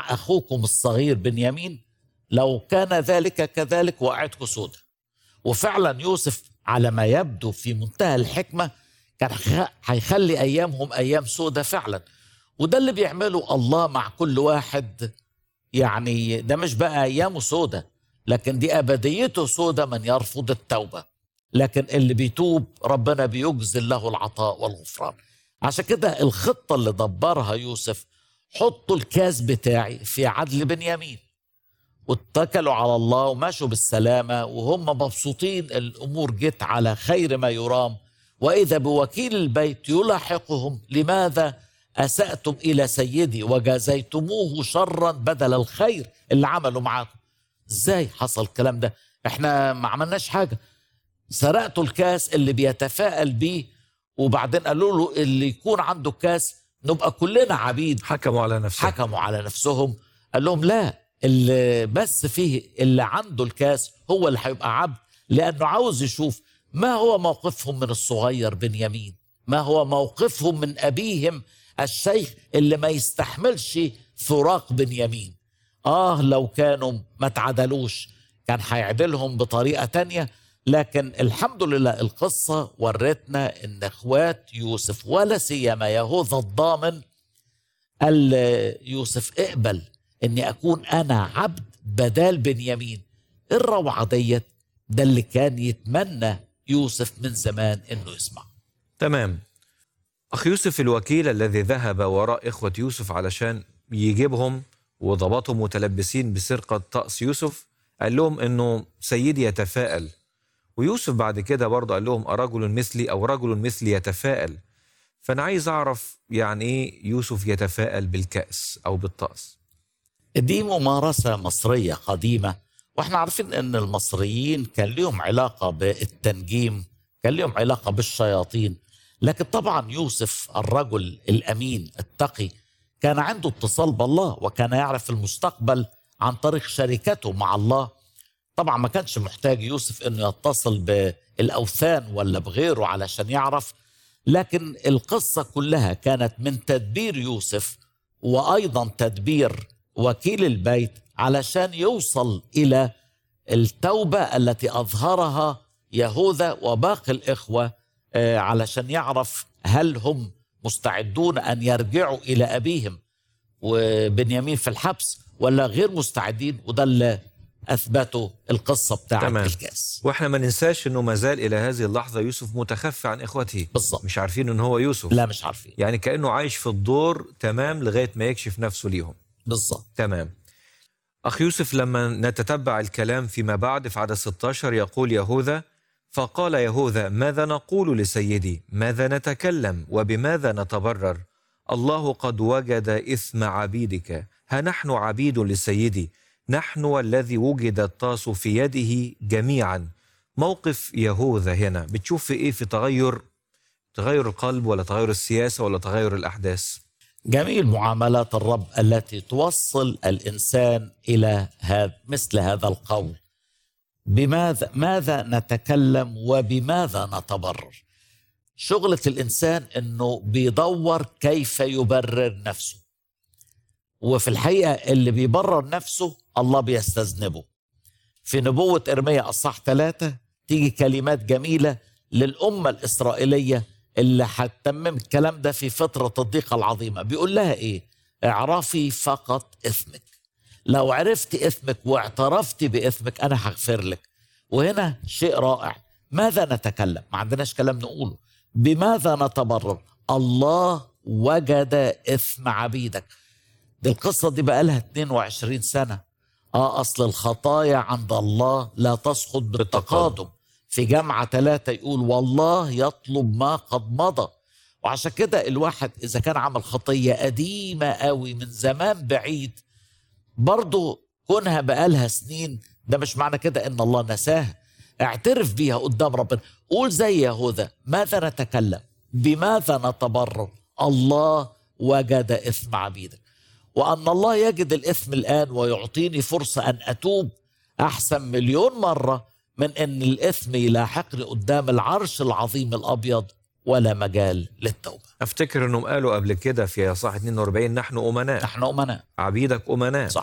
مع أخوكم الصغير بنيامين لو كان ذلك كذلك وقعتكم سودة وفعلا يوسف على ما يبدو في منتهى الحكمة كان خ- هيخلي أيامهم أيام سودة فعلا وده اللي بيعمله الله مع كل واحد يعني ده مش بقى أيامه سودة لكن دي أبديته سودة من يرفض التوبة لكن اللي بيتوب ربنا بيجزل له العطاء والغفران عشان كده الخطة اللي دبرها يوسف حطوا الكاس بتاعي في عدل بنيامين واتكلوا على الله ومشوا بالسلامة وهم مبسوطين الأمور جت على خير ما يرام وإذا بوكيل البيت يلاحقهم لماذا أسأتم إلى سيدي وجازيتموه شرا بدل الخير اللي عملوا معاكم ازاي حصل الكلام ده احنا ما عملناش حاجة سرقتوا الكاس اللي بيتفائل بيه وبعدين قالوا له اللي يكون عنده كاس نبقى كلنا عبيد حكموا على نفسهم حكموا على نفسهم قال لهم لا اللي بس فيه اللي عنده الكاس هو اللي هيبقى عبد لانه عاوز يشوف ما هو موقفهم من الصغير بنيامين ما هو موقفهم من ابيهم الشيخ اللي ما يستحملش فراق بنيامين اه لو كانوا ما تعدلوش كان هيعدلهم بطريقه تانية لكن الحمد لله القصه ورتنا ان اخوات يوسف ولا سيما يهوذا الضامن قال يوسف اقبل اني اكون انا عبد بدال بنيامين إيه الروعه ديت ده اللي كان يتمنى يوسف من زمان انه يسمع تمام أخ يوسف الوكيل الذي ذهب وراء إخوة يوسف علشان يجيبهم وضبطهم متلبسين بسرقة طقس يوسف قال لهم إنه سيدي يتفائل ويوسف بعد كده برضه قال لهم أرجل مثلي أو رجل مثلي يتفائل فأنا عايز أعرف يعني إيه يوسف يتفائل بالكأس أو بالطقس دي ممارسه مصريه قديمه واحنا عارفين ان المصريين كان لهم علاقه بالتنجيم كان لهم علاقه بالشياطين لكن طبعا يوسف الرجل الامين التقي كان عنده اتصال بالله وكان يعرف المستقبل عن طريق شركته مع الله طبعا ما كانش محتاج يوسف انه يتصل بالاوثان ولا بغيره علشان يعرف لكن القصه كلها كانت من تدبير يوسف وايضا تدبير وكيل البيت علشان يوصل الى التوبه التي اظهرها يهوذا وباقي الاخوه آه، علشان يعرف هل هم مستعدون ان يرجعوا الى ابيهم وبنيامين في الحبس ولا غير مستعدين وده اللي اثبته القصه بتاعت تمام. الكاس واحنا ما ننساش انه ما زال الى هذه اللحظه يوسف متخفي عن اخوته بالظبط. مش عارفين ان هو يوسف لا مش عارفين يعني كانه عايش في الدور تمام لغايه ما يكشف نفسه ليهم بالظبط تمام أخ يوسف لما نتتبع الكلام فيما بعد في عدد 16 يقول يهوذا فقال يهوذا ماذا نقول لسيدي ماذا نتكلم وبماذا نتبرر الله قد وجد إثم عبيدك ها نحن عبيد لسيدي نحن والذي وجد الطاس في يده جميعا موقف يهوذا هنا بتشوف في إيه في تغير تغير القلب ولا تغير السياسة ولا تغير الأحداث جميل معاملات الرب التي توصل الانسان الى هذا مثل هذا القول بماذا ماذا نتكلم وبماذا نتبرر شغلة الإنسان أنه بيدور كيف يبرر نفسه وفي الحقيقة اللي بيبرر نفسه الله بيستذنبه في نبوة إرميا أصح ثلاثة تيجي كلمات جميلة للأمة الإسرائيلية اللي هتتمم الكلام ده في فترة الضيقة العظيمة بيقول لها إيه اعرفي فقط إثمك لو عرفت إثمك واعترفت بإثمك أنا هغفر لك وهنا شيء رائع ماذا نتكلم ما عندناش كلام نقوله بماذا نتبرر الله وجد إثم عبيدك دي القصة دي بقى لها 22 سنة اه اصل الخطايا عند الله لا تسقط بالتقادم في جامعة ثلاثة يقول والله يطلب ما قد مضى وعشان كده الواحد إذا كان عمل خطية قديمة قوي من زمان بعيد برضه كونها بقالها سنين ده مش معنى كده إن الله نساها اعترف بيها قدام ربنا قول زي يهوذا ماذا نتكلم بماذا نتبرر الله وجد إثم عبيدك وأن الله يجد الإثم الآن ويعطيني فرصة أن أتوب أحسن مليون مرة من أن الإثم يلاحقني قدام العرش العظيم الأبيض ولا مجال للتوبة افتكر انهم قالوا قبل كده في اصحاح 42 نحن امناء نحن أمناء عبيدك امناء صح